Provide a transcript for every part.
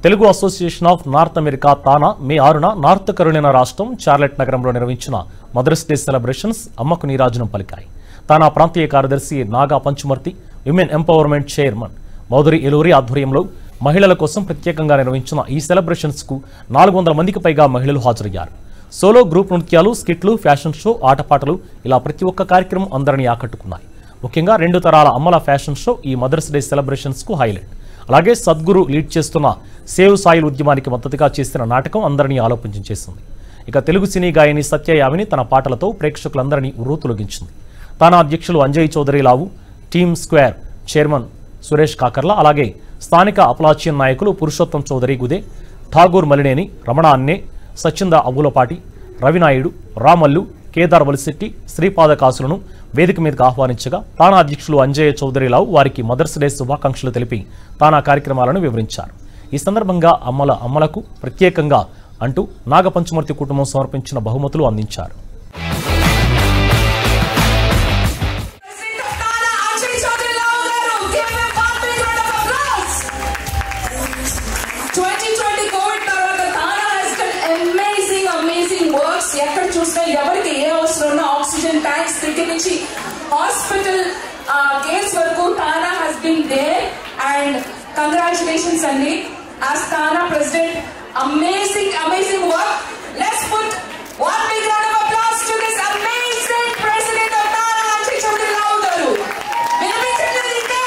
Telugu association of North America TANA May ఆరున North Carolina రాష్ట్రం Charlotte నగరంలో నిర్వహించిన మదర్స్ డే సెలబ్రేషన్స్ అమ్మకు నీరాజనం పలికాయి తానా ప్రాంతీయ కార్యదర్శి Naga Panchumarthi women empowerment chairman Madhuri Eluri ఆధ్వర్యంలో మహిళల కోసం ప్రత్యేకంగా నిర్వహించిన ఈ సెలబ్రేషన్స్ కు నాలుగు వందల మందికి పైగా మహిళలు హాజరయ్యారు సోలో గ్రూప్ నృత్యాలు స్కిట్లు ఫ్యాషన్ షో ఆటపాటలు ఇలా ప్రతి ఒక్క కార్యక్రమం అందరినీ ఆకట్టుకున్నాయి ముఖ్యంగా రెండు తరాల అమ్మల ఫ్యాషన్ షో ఈ మదర్స్ డే సెలబ్రేషన్స్ కు హైలైట్ అలాగే సద్గురు లీడ్ చేస్తున్న సేవ్ సాయిల్ ఉద్యమానికి మద్దతుగా చేసిన నాటకం అందరినీ ఆలోచించేసింది ఇక తెలుగు సినీ గాయని సత్యయామిని తన పాటలతో ప్రేక్షకులందరినీ ఉర్రూ తొలగించింది తానా అధ్యక్షులు Anjay Chowdary Lavu team square chairman Suresh Kakarla అలాగే స్థానిక అపలాచియన్ నాయకులు పురుషోత్తం చౌదరి గుదే ఠాగూర్ మలినేని రమణ అన్నే సచ్చింద అవ్వులపాటి రవినాయుడు రామల్లు కేదార్ వలిశెట్టి శ్రీపాద కాసులను వేదిక మీదకు ఆహ్వానించగా తానా అధ్యక్షులు అంజయ్య చౌదరిరావు వారికి మదర్స్ డే శుభాకాంక్షలు తెలిపి తానా కార్యక్రమాలను వివరించారు ఈ సందర్భంగా అమ్మల అమ్మలకు ప్రత్యేకంగా అంటూ నాగపంచమూర్తి కుటుంబం సమర్పించిన బహుమతులు అందించారు President of Tana, Anjali Chaudhary Rao garu. Give him a warm big round of applause. 2020 Covid తర్వాత TANA has done amazing, amazing works. ఎక్కడ చూసినా ఎవరికి ఏ అవసరం ఉన్నా ఆక్సిజన్ ట్యాంక్స్ దగ్గర నుంచి హాస్పిటల్ కేర్స్ వరకు తానా has been there and congratulations అండి as TANA president amazing amazing work let's put one big round of applause to this amazing president of తానా అంజలి చౌదరి రావు గారు వినిపించండి ఇంకా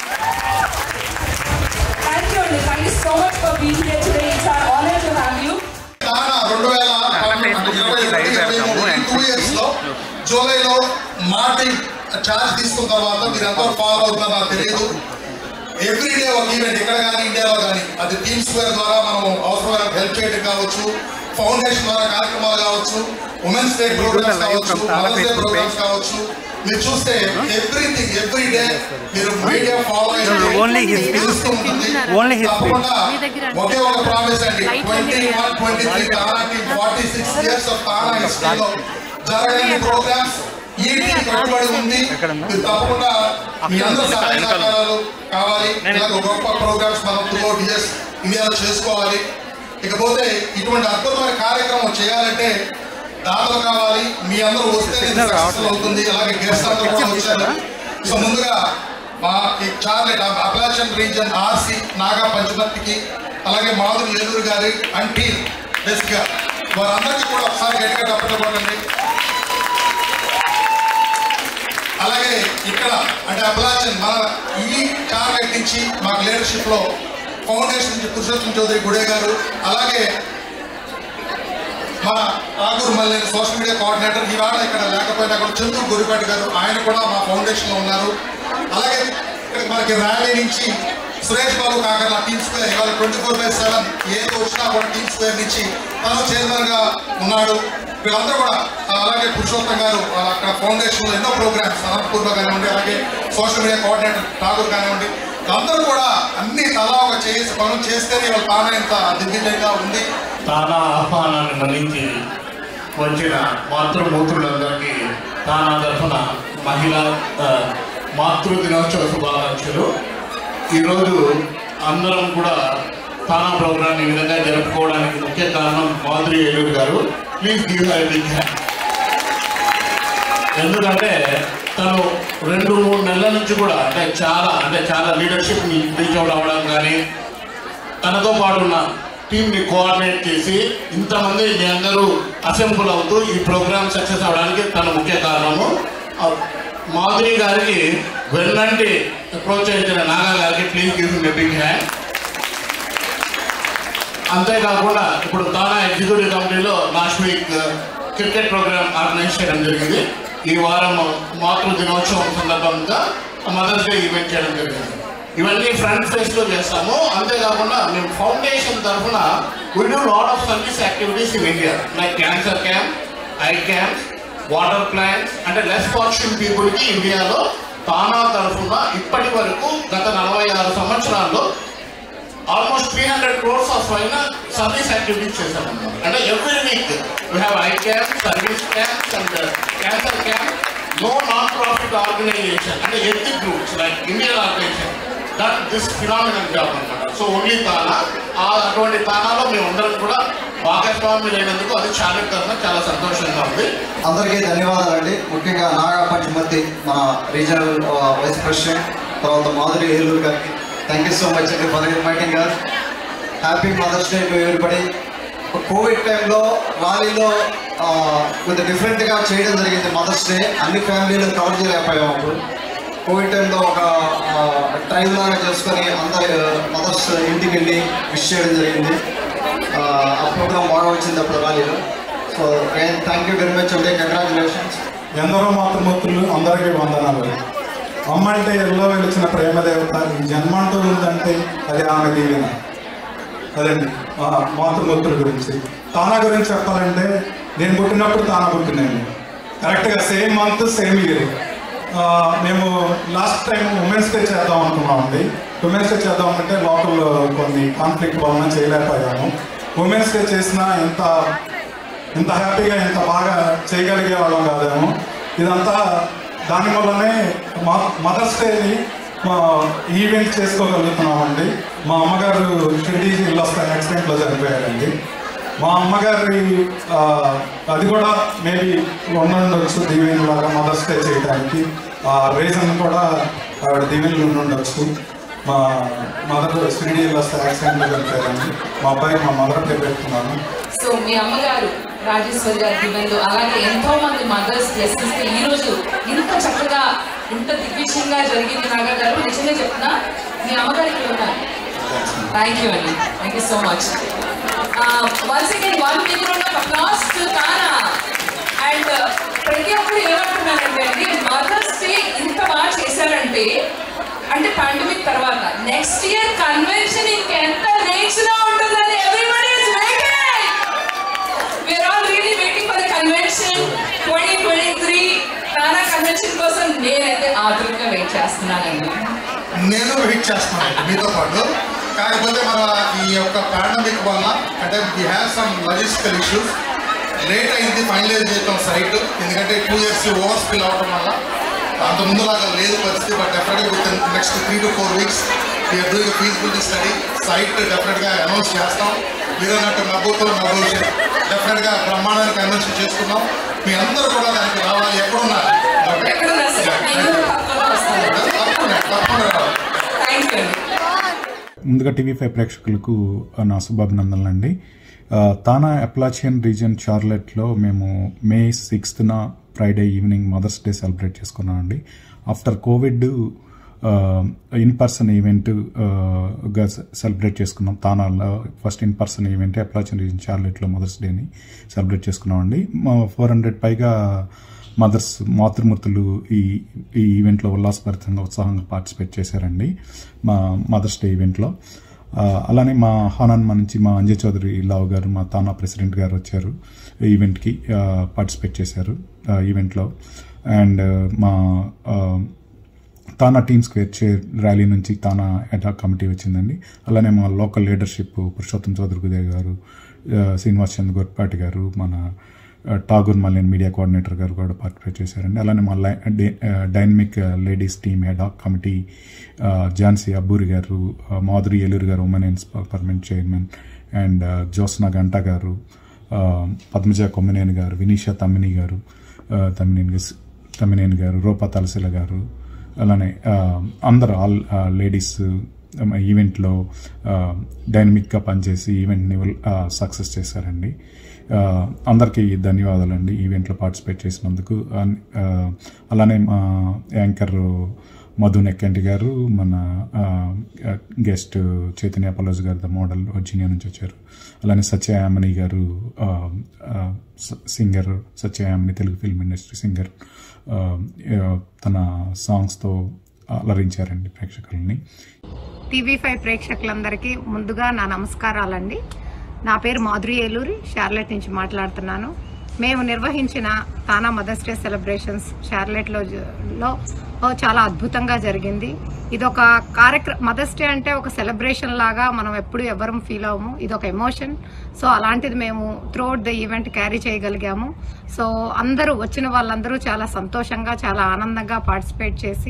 థ్యాంక్ యూ అండి thank you so much for being here today it's our honour to have you TANA రెండు వేల ఇరవై ఒకటి ఇరవై మూడు ఈ టూ ఇయర్స్ లో జూలైలో మాటి ఛార్జ్ తీసుకున్న తర్వాత మీరు ఎంతో ఫాలో అవుతారో నాకు తెలియదు ఎవ్రీ డే ఒక ఈవెంట్ ఇక్కడ కానీ ఇండియాలో కానీ అది టీమ్ స్క్వేర్ ద్వారా మనం అవసరమైన హెల్ప్ చేయడం కావచ్చు ఫౌండేషన్ ద్వారా కార్యక్రమాలు కావచ్చు ఉమెన్స్ డే ప్రోగ్రామ్స్ కావచ్చు మదర్స్ డే ప్రోగ్రామ్స్ కావచ్చు మీరు చూస్తే ఎవ్రీథింగ్ ఎవ్రీ డే మీరు మీడియా ఫాలో Only his తెలుస్తూ ఉంటుంది Only his తప్పకుండా మీ దగ్గర ఒకే ఒక ప్రామిస్ అండి Light ట్వంటీ ఉంది. వన్ ట్వంటీ త్రీ తానాకి forty six years of TANA హిస్టరీలో జరగని ప్రోగ్రామ్స్ ఈ టీం కట్టుబడి ఉంది మీరు తప్పకుండా మీ అందరూ సహాయ సహకారాలు కావాలి ఇలాగ గొప్ప ప్రోగ్రామ్స్ మనం త్రూ అవుట్ ఇయర్స్ ఇండియాలో చేసుకోవాలి ఇకపోతే ఇటువంటి అద్భుతమైన కార్యక్రమం చేయాలంటే దాతలు కావాలి మీ అందరూ వస్తే సక్సెస్ఫుల్ అవుతుంది అలాగే గెస్ట్ అందరూ కూడా వచ్చారు సో ముందుగా మా ఈ Charlotte Appalachian region RC Naga పంచమర్తికి అలాగే మాధురి ఏలూరు గారి అండ్ టీమ్ బెస్ట్ గా వారందరికీ కూడా ఒకసారి గట్టిగా తప్పటపడండి అలాగే ఇక్కడ అంటే అప్లాచన్ మన ఈ టార్గెట్ నుంచి మాకు లీడర్షిప్ లో ఫౌండేషన్ నుంచి పురుషోత్తం చౌదరి గుడే గారు అలాగే మన Raguru Malli social media coordinator ఈవేళ ఇక్కడ లేకపోయినా కూడా చంద్రు గురిపేట గారు ఆయన కూడా మా ఫౌండేషన్ లో ఉన్నారు అలాగే ఇక్కడ మనకి ర్యాలీ నుంచి సురేష్ బాబు కాకర్ల టీమ్ స్క్వేర్ ఇవాళ ట్వంటీ ఫోర్ బై సెవెన్ ఏది వచ్చినా కూడా టీమ్ స్క్వేర్ నుంచి తను చైర్మన్ గా ఉన్నాడు వీళ్ళందరూ కూడా ఆ, అలాగే పురుషోత్తం గారు ఆ, అక్కడ ఫౌండేషన్ లో ఎన్నో ప్రోగ్రామ్స్ అనంతపూర్లో కానివ్వండి అలాగే సోషల్ మీడియా కోఆర్డినేటర్ ఠాగూర్ కానివ్వండి అందరూ కూడా అన్ని తలా ఒక చేసి పనులు చేస్తేనే వాళ్ళ తానే ఇంత దిగ్విజయంగా ఉంది తానా ఆహ్వానాన్ని మన్నించి వచ్చిన మాతృమూర్తులందరికీ తానా తరఫున మహిళా ఆ, మాతృ దినోత్సవ శుభాకాంక్షలు ఈరోజు అందరం కూడా తానా ప్రోగ్రామ్ ఈ విధంగా జరుపుకోవడానికి ముఖ్య కారణం మాధురి ఏలూరు గారు please give her big hand ఎందుకంటే తను రెండు మూడు నెలల నుంచి కూడా అంటే చాలా అంటే చాలా లీడర్షిప్ రీచ్ అవుట్ అవ్వడం కానీ తనతో పాటు ఉన్న టీంని కోఆర్డినేట్ చేసి ఇంతమంది మీ అందరూ అసెంబ్ల్ అవుతూ ఈ ప్రోగ్రామ్ సక్సెస్ అవడానికి తన ముఖ్య కారణము ఆ, మాధురి గారికి వెన్నంటి ప్రోత్సహించిన నాగా గారికి ప్లీజ్ గివ్ బిగ్ హ్యాండ్ అంతేకాకుండా ఇప్పుడు తానా ఎగ్జిక్యూటివ్ కమిటీలో last week cricket programme organise చేయడం జరిగింది ఈ వారం మాతృ దినోత్సవం సందర్భంగా మదర్స్ డే ఈవెంట్ చేయడం జరిగింది ఇవన్నీ ఫ్రంట్ ఫేస్ లో చేస్తాము అంతేకాకుండా మేము ఫౌండేషన్ తరఫున we do lot of service activities in India like cancer camp eye camp water plants అంటే లెస్ ఫార్చ్యూన్ పీపుల్ కి ఇండియాలో తానా తరఫున ఇప్పటి వరకు గత నలభై ఆరు సంవత్సరాల్లో almost three hundred crores of అయిన సర్వీస్ యాక్టివిటీస్ చేశాం అన్నమాట అంటే every week we have eye camp service camps and cancer camp no non profit organisation అంటే ethnic groups like Indian organisation that this phenomenal job అనమాట సో ఓన్లీ తానా ఆ అటువంటి తానాలో మేము అందరం కూడా భాగస్వాములు అయినందుకు అది చాలా తరఫున చాలా సంతోషంగా ఉంది అందరికీ ధన్యవాదాలండి ముఖ్యంగా నాగా పంచమూర్తి మన రీజనల్ ఆ, వైస్ ప్రెసిడెంట్ తర్వాత మాధురి ఏలూరు గారికి థ్యాంక్ యూ సో మచ్ అండి ఫర్ ఇన్వైటింగ్ గారు happy Mother's Day to everybody Covid టైంలో ర్యాలీలో ఆ, కొద్దిగా డిఫరెంట్గా చేయడం జరిగింది మదర్స్ డే అన్ని ఫ్యామిలీలు కవర్ చేయలేకపోయాము అప్పుడు కోవిడ్ టైంలో ఒక ట్రైన్ లాగా చేసుకొని అందరి మదర్స్ ఇంటికి వెళ్ళి విష్ చేయడం జరిగింది ఆ, ఆ ప్రోగ్రామ్ బాగా వచ్చింది అప్పుడు ర్యాలీలో so thank you very much అండి కంగ్రాచులేషన్స్ ఎందరో మాతృమూర్తులు అందరికీ వందనాలు అమ్మ అంటే ఎల్లో వెలిచిన ప్రేమ దేవత ఈ జన్మంటూ ఉందంటే అది ఆమె దీవెన అదండి ఆ మాతృమూర్తుల గురించి తానా గురించి చెప్పాలంటే నేను పుట్టినప్పుడు తానా పుట్టినాను కరెక్ట్గా సేమ్ మంత్ సేమ్ ఇయర్ మేము లాస్ట్ టైం ఉమెన్స్ డే చేద్దాం అనుకున్నామండి ఉమెన్స్ డే చేద్దాం అంటే లోకల్ కొన్ని కాన్ఫ్లిక్ట్ వలన చేయలేకపోయాము ఉమెన్స్ డే చేసినా ఎంత ఇంత హ్యాపీగా ఇంత బాగా చేయగలిగే వాళ్ళం కాదేమో ఇదంతా దాని వల్లనే మా మదర్స్ డేని మా ఈవెంట్ చేసుకోగలుగుతున్నామండి మా అమ్మగారు షిరిడి ఇల్లు వస్తాయి యాక్సిడెంట్లో చనిపోయారండి మా అమ్మగారి ఆ, అది కూడా మేబీ ఉండొచ్చు దీవెనలాగా మదర్స్ డే చేయడానికి ఆ రీజన్ కూడా ఆవిడ దీవెనలు ఉండొచ్చు మా మదర్ షిరిడి ఇల్లు వస్తాయి యాక్సిడెంట్లో చనిపోయారండి మా అబ్బాయికి మా మదర్ పేరు పెట్టుకున్నాను సో మీ అమ్మగారు రాజేశ్వరి గారి దీవెనలు అలాగే ఎంతో మంది మదర్స్ బ్లెస్సింగ్స్ ఈ రోజు ఇంత చక్కగా ఇంత దిగ్విజయంగా జరిగింది నాగా గారు నిజంగా చెప్తున్నా మీ అమ్మగారు ఇక్కడ ఉన్నారు థ్యాంక్ యూ అండి thank you so much once again one big round of applause to TANA and ప్రతి ఒక్కరు ఏమంటున్నారంటే అండి మదర్స్ డే ఇంత బాగా చేశారంటే అంటే పాండమిక్ తర్వాత నెక్స్ట్ ఇయర్ కన్వెన్షన్ ఇంకెంత రేంజ్ లో ఉంటుందని everybody is waiting we're all really waiting for the convention twenty twenty three TANA convention కోసం నేనైతే ఆతృతగా వెయిట్ చేస్తున్నానండి నేను వెయిట్ చేస్తున్నాను మీతో పాటు కాకపోతే మన ఈ యొక్క పాండమిక్ వల్ల అంటే we have some logistical issues late అయింది ఫైనలైజ్ చేయటం సైట్ ఎందుకంటే టూ ఇయర్స్ ఓవర్ స్పిల్ అవడం వల్ల అంత ముందులాగా లేదు పరిస్థితి బట్ డెఫినెట్గా with next three to four weeks we're doing feasibility study site డెఫినెట్గా అనౌన్స్ చేస్తాం మీరు అన్నట్టు నవ్వుతో నవ్వు డెఫినెట్గా బ్రహ్మాండానికి అనౌన్స్ చేసుకున్నాం మీ అందరూ కూడా దానికి రావాలి ఎక్కడున్నారు ఎక్కడున్నా సార్ నేను కూడా తప్పకుండా వస్తాను తప్పకుండా తప్పకుండా రావాలి థ్యాంక్ యూ అండి ముందుగా టీవీ ఫైవ్ ప్రేక్షకులకు నా శుభాభినందనలు అండి ఆ, తానా అప్లాచియన్ రీజియన్ చార్లెట్లో మేము మే సిక్స్త్న Friday evening Mother's Day celebrate చేసుకున్నాం అండి after Covid in person event గా సెలబ్రేట్ చేసుకున్నాం తానాలో first in person event Appalachian region చార్లెట్లో మదర్స్ డేని సెలబ్రేట్ చేసుకున్నాం అండి ఫోర్ హండ్రెడ్ పైగా మదర్స్ మాతృమూర్తులు ఈ ఈ ఈవెంట్లో ఉల్లాసభరితంగా ఉత్సాహంగా పార్టిసిపేట్ చేశారండి మా మదర్స్ డే ఈవెంట్లో ఆ, అలానే మా హనాన్మా నుంచి మా అంజయ్ చౌదరి లావ్ గారు మా తానా ప్రెసిడెంట్ గారు వచ్చారు ఈవెంట్కి ఆ, పార్టిసిపేట్ చేశారు ఆ, ఈవెంట్లో అండ్ మా ఆ, TANA team square chair Raleigh నుంచి తానా అటాక్ కమిటీ వచ్చిందండి అలానే మా లోకల్ లీడర్షిప్ పురుషోత్తం చౌదరి గుదేవ్ గారు ఆ, శ్రీనివాస్ చంద్ర గొర్పాటి గారు మన ఆ, ఠాగూర్ మల్లేన్ మీడియా కోఆర్డినేటర్ గారు కూడా పార్టిసిపేట్ చేశారండి అలానే మా లై- డే- ఆ, dynamic ladies team ad hoc committee ఆ, ఝాన్సీ అబ్బూరి గారు ఆ, మాధురి ఏలూరు గారు ఉమెన్ ఇన్స్ పర్మనెంట్ చైర్మన్ అండ్ ఆ, జ్యోత్స్న గంట గారు ఆ, పద్మజ కొమ్మినేని గారు వినీషా తమ్మిని గారు ఆ, తమ్మినేని గస్- తమ్మినేని గారు రూపా తలసిల గారు అలానే ఆ, అందరు ఆల్ ఆ, లేడీస్ ఆ, ఈవెంట్లో ఆ, డైనమిక్గా పనిచేసి ఈవెంట్ని ఆ, సక్సెస్ చేశారండి ఆ, అందరికీ ధన్యవాదాలండి ఈవెంట్లో పార్టిసిపేట్ చేసినందుకు అన్- ఆ, అలానే మా యాంకర్ మధు నెక్కంటి గారు మన ఆ, గెస్ట్ చైతన్య పలోజ్ గారు ద మోడల్ వర్జీనియా నుంచి వచ్చారు అలానే సత్యయామని గారు ఆ, ఆ, స- singer Satyayamini Telugu film industry singer ఆ, ఆ, తన సాంగ్స్తో అలరించారండి ప్రేక్షకుల్ని టీవీ ఫైవ్ ప్రేక్షకులందరికీ ముందుగా నా నమస్కారాలండి నా పేరు మాధురి ఏలూరి షార్లెట్ నుంచి మాట్లాడుతున్నాను మేము నిర్వహించిన తానా మదర్స్ డే సెలబ్రేషన్స్ షార్లెట్లో జ- లో ఓ చాలా అద్భుతంగా జరిగింది ఇది ఒక కార్యక్రమం మదర్స్ డే అంటే ఒక సెలబ్రేషన్ లాగా మనం ఎప్పుడు ఎవరం ఫీల్ అవ్వము ఇది ఒక ఎమోషన్ సో అలాంటిది మేము త్రూఅవుట్ ద ఈవెంట్ క్యారీ చేయగలిగాము సో అందరూ వచ్చిన వాళ్ళందరూ చాలా సంతోషంగా చాలా ఆనందంగా పార్టిసిపేట్ చేసి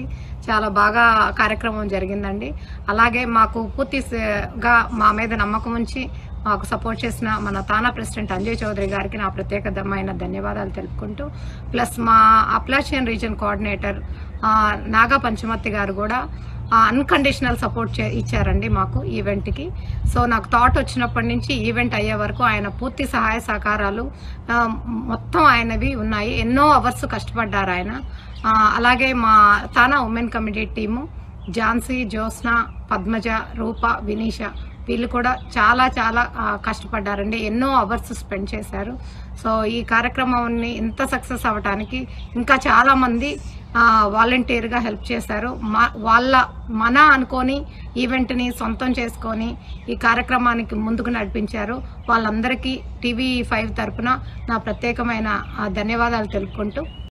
చాలా బాగా కార్యక్రమం జరిగిందండి అలాగే మాకు పూర్తిగా మా మీద నమ్మకం ఉంచి మాకు సపోర్ట్ చేసిన మన తానా ప్రెసిడెంట్ అంజయ్ చౌదరి గారికి నా ప్రత్యేకమైన ధన్యవాదాలు తెలుపుకుంటూ ప్లస్ మా అప్లాషియన్ రీజన్ కోఆర్డినేటర్ ఆ, నాగా పంచమర్తి గారు కూడా అన్కండిషనల్ సపోర్ట్ చే ఇచ్చారండి మాకు ఈవెంట్కి సో నాకు థాట్ వచ్చినప్పటి నుంచి ఈవెంట్ అయ్యే వరకు ఆయన పూర్తి సహాయ సహకారాలు ఆ, మొత్తం ఆయనవి ఉన్నాయి ఎన్నో అవర్స్ కష్టపడ్డారు ఆయన ఆ, అలాగే మా TANA women committee team Jhansi Jyotsna Padmaja Roopa Vineesha వీళ్ళు కూడా చాలా చాలా ఆ, కష్టపడ్డారండి ఎన్నో అవర్స్ స్పెండ్ చేశారు సో ఈ కార్యక్రమాన్ని ఇంత సక్సెస్ అవ్వడానికి ఇంకా చాలా మంది వాలంటీర్గా హెల్ప్ చేశారు మా వాళ్ళ మన అనుకొని ఈవెంట్ని సొంతం చేసుకొని ఈ కార్యక్రమానికి ముందుకు నడిపించారు వాళ్ళందరికీ టీవీ ఫైవ్ తరపున నా ప్రత్యేకమైన ఆ, ధన్యవాదాలు తెలుపుకుంటూ